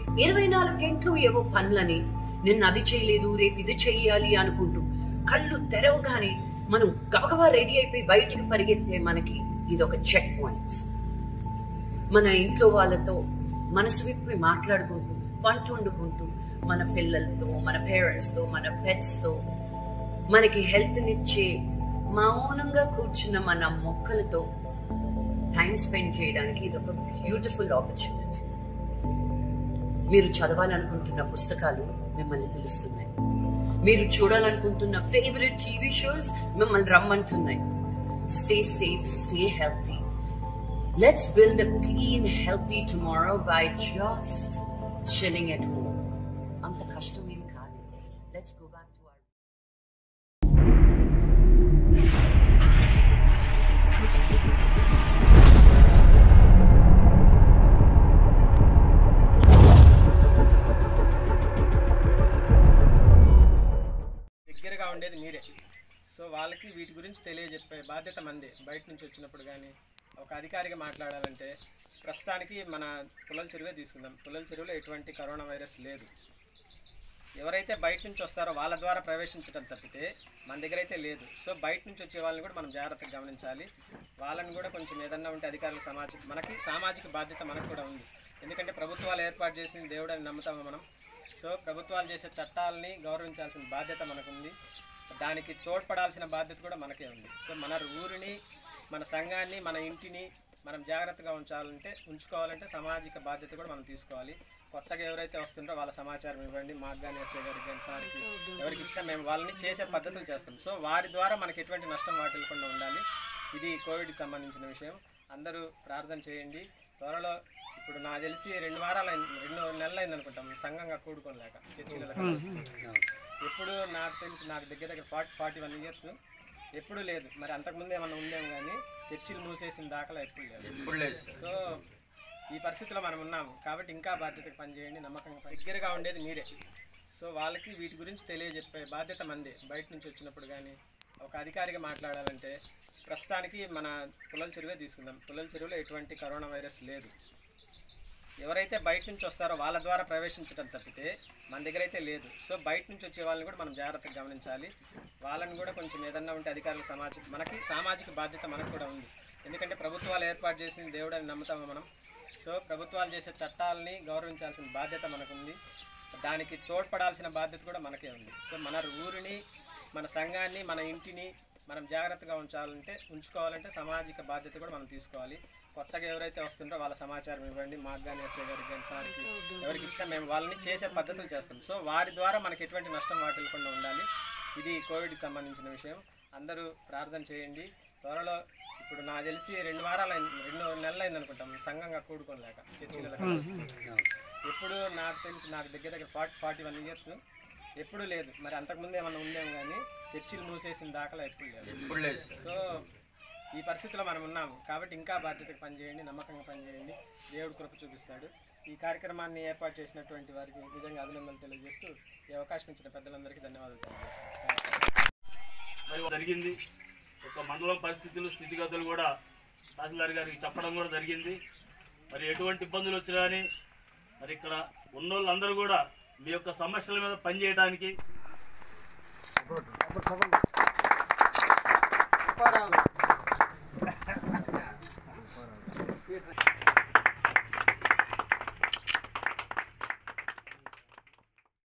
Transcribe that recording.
ఇరవై నాలుగు గంటలు ఏవో పనులని నిన్న అది చేయలేదు రేపు ఇది చెయ్యాలి అనుకుంటూ కళ్ళు తెరవగానే మనం గబగబా రెడీ అయిపోయి బయటికి పరిగెత్తే మనకి ఇది ఒక చెక్ పాయింట్ మన ఇంట్లో వాళ్ళతో మనసు విప్పి మాట్లాడుకుంటూ వంట వండుకుంటూ మన పిల్లలతో మన పేరెంట్స్తో మన పెట్స్తో మనకి హెల్త్నిచ్చే మౌనంగా కూర్చున్న మన మొక్కలతో టైం స్పెండ్ చేయడానికి ఇది ఒక బ్యూటిఫుల్ ఆపర్చునిటీ మీరు చదవాలనుకుంటున్న పుస్తకాలు మిమ్మల్ని పిలుస్తున్నాయి మీరు చూడాలనుకుంటున్న ఫేవరెట్ టీవీ షోస్ మిమ్మల్ని రమ్మంటున్నాయి stay safe stay healthy Let's build a clean, healthy tomorrow by just chilling at home. అంత కష్టం ఏం కాదు let's go back to our దగ్గరగా ఉండేది మీరే సో వాళ్ళకి వీటి గురించి తెలియజెప్పే బాధ్యత మంది బయట నుంచి వచ్చినప్పుడు కానీ ఒక అధికారిగా మాట్లాడాలంటే ప్రస్తుతానికి మన పుల్లల చెరువే తీసుకుందాం పుల్లల చెరువులో ఎటువంటి కరోనా వైరస్ లేదు ఎవరైతే బయట నుంచి వస్తారో వాళ్ళ ద్వారా ప్రవేశించడం తప్పితే మన దగ్గర అయితే లేదు సో బయట నుంచి వచ్చే వాళ్ళని కూడా మనం జాగ్రత్తగా గమనించాలి వాళ్ళని కూడా కొంచెం ఏదన్నా ఉంటే అధికారులకు సమాచారం మనకి సామాజిక బాధ్యత మనకు కూడా ఉంది ఎందుకంటే ప్రభుత్వాలు ఏర్పాటు చేసిన దేవుడు అని నమ్ముతాము మనం సో ప్రభుత్వాలు చేసే చట్టాలని గౌరవించాల్సిన బాధ్యత మనకుంది దానికి తోడ్పడాల్సిన బాధ్యత కూడా మనకే ఉంది సో మన ఊరిని మన సంఘాన్ని మన ఇంటిని మనం జాగ్రత్తగా ఉంచాలంటే ఉంచుకోవాలంటే సామాజిక బాధ్యత కూడా మనం తీసుకోవాలి కొత్తగా ఎవరైతే వస్తుంటారో వాళ్ళ సమాచారం ఇవ్వండి మాకు కానీ ఎస్ఐ గారికి కానీ సార్కి ఎవరికి ఇచ్చినా మేము వాళ్ళని చేసే పద్ధతులు చేస్తాం సో వారి ద్వారా మనకి ఎటువంటి నష్టం వాటిల్లకుండా ఉండాలి ఇది కోవిడ్కి సంబంధించిన విషయం అందరూ ప్రార్థన చేయండి త్వరలో ఇప్పుడు నాకు తెలిసి రెండు వారాలు అయింది రెండు నెలలు అయింది అనుకుంటాం సంఘంగా కూడుకోలేక చర్చిలలో ఎప్పుడు నాకు తెలిసి నాకు దగ్గర దగ్గర ఫార్టీ ఫార్టీ వన్ ఇయర్స్ ఎప్పుడు లేదు మరి అంతకుముందు ఏమన్నా ఉందేమో కానీ చర్చిలు మూసేసిన దాఖలా ఎప్పుడు లేదు ఎప్పుడు లేదు సో ఈ పరిస్థితిలో మనం ఉన్నాము కాబట్టి ఇంకా బాధ్యతగా పనిచేయండి నమ్మకంగా పని- దగ్గరగా ఉండేది మీరే సో వాళ్ళకి వీటి గురించి తెలియజెప్పే బాధ్యత మంది బయట నుంచి వచ్చినప్పుడు కానీ ఒక అధికారిగా మాట్లాడాలంటే ప్రస్తుతానికి మన పుల్లల చెరువే తీసుకుందాం పుల్లల చెరువులో ఎటువంటి కరోనా వైరస్ లేదు ఎవరైతే బయట నుంచి వస్తారో వాళ్ళ ద్వారా ప్రవేశించడం తప్పితే మన దగ్గర అయితే లేదు సో బయట నుంచి వచ్చే వాళ్ళని కూడా మనం జాగ్రత్తగా గమనించాలి వాళ్ళని కూడా కొంచెం ఏదన్నా ఉంటే అధికారులకు సమాచారం మనకి సామాజిక బాధ్యత మనకు కూడా ఉంది ఎందుకంటే ప్రభుత్వాలు ఏర్పాటు చేసిన దేవుడు అని నమ్ముతాము మనం సో ప్రభుత్వాలు చేసే చట్టాలని గౌరవించాల్సిన బాధ్యత మనకుంది దానికి తోడ్పడాల్సిన బాధ్యత కూడా మనకే ఉంది సో మన ఊరిని మన సంఘాన్ని మన ఇంటిని మనం జాగ్రత్తగా ఉంచాలంటే ఉంచుకోవాలంటే సామాజిక బాధ్యత కూడా మనం తీసుకోవాలి కొత్తగా ఎవరైతే వస్తుంటారో వాళ్ళ సమాచారం ఇవ్వండి మాకు కానీ ఎస్ఐ గారికి కానీ సార్కి ఎవరికి ఇచ్చినా మేము వాళ్ళని చేసే పద్ధతులు చేస్తాం సో వారి ద్వారా మనకి ఎటువంటి నష్టం వాటిల్లకుండా ఉండాలి ఇది కోవిడ్కి సంబంధించిన విషయం అందరూ ప్రార్థన చేయండి త్వరలో ఇప్పుడు నాకు తెలిసి రెండు వారాలు అయింది రెండు నెలలు అయింది అనుకుంటాం సంఘంగా కూడుకోలేక చర్చిలలో ఎప్పుడు నాకు తెలిసి నాకు దగ్గర దగ్గర ఫార్టీ ఫార్టీ వన్ ఇయర్స్ ఎప్పుడు లేదు మరి అంతకుముందు ఏమన్నా ఉందేమో కానీ చర్చిలు మూసేసిన దాఖలా ఎప్పుడు లేదు ఎప్పుడు లేదు సో ఈ పరిస్థితిలో మనం ఉన్నాము కాబట్టి ఇంకా బాధ్యతగా పనిచేయండి నమ్మకంగా పనిచేయండి దేవుడు కృప చూపిస్తాడు ఈ కార్యక్రమాన్ని ఏర్పాటు చేసినటువంటి వారికి నిజంగా అభినందనలు తెలియజేస్తూ ఈ అవకాశం ఇచ్చిన పెద్దలందరికీ ధన్యవాదాలు తెలియజేస్తాను మరి జరిగింది ఒక మండలం పరిస్థితులు స్థితిగతులు కూడా తహసీల్దార్ గారికి చెప్పడం కూడా జరిగింది మరి ఎటువంటి ఇబ్బందులు వచ్చినా కానీ మరి ఇక్కడ ఉన్నోళ్ళందరూ కూడా మీ యొక్క సమస్యల మీద పనిచేయడానికి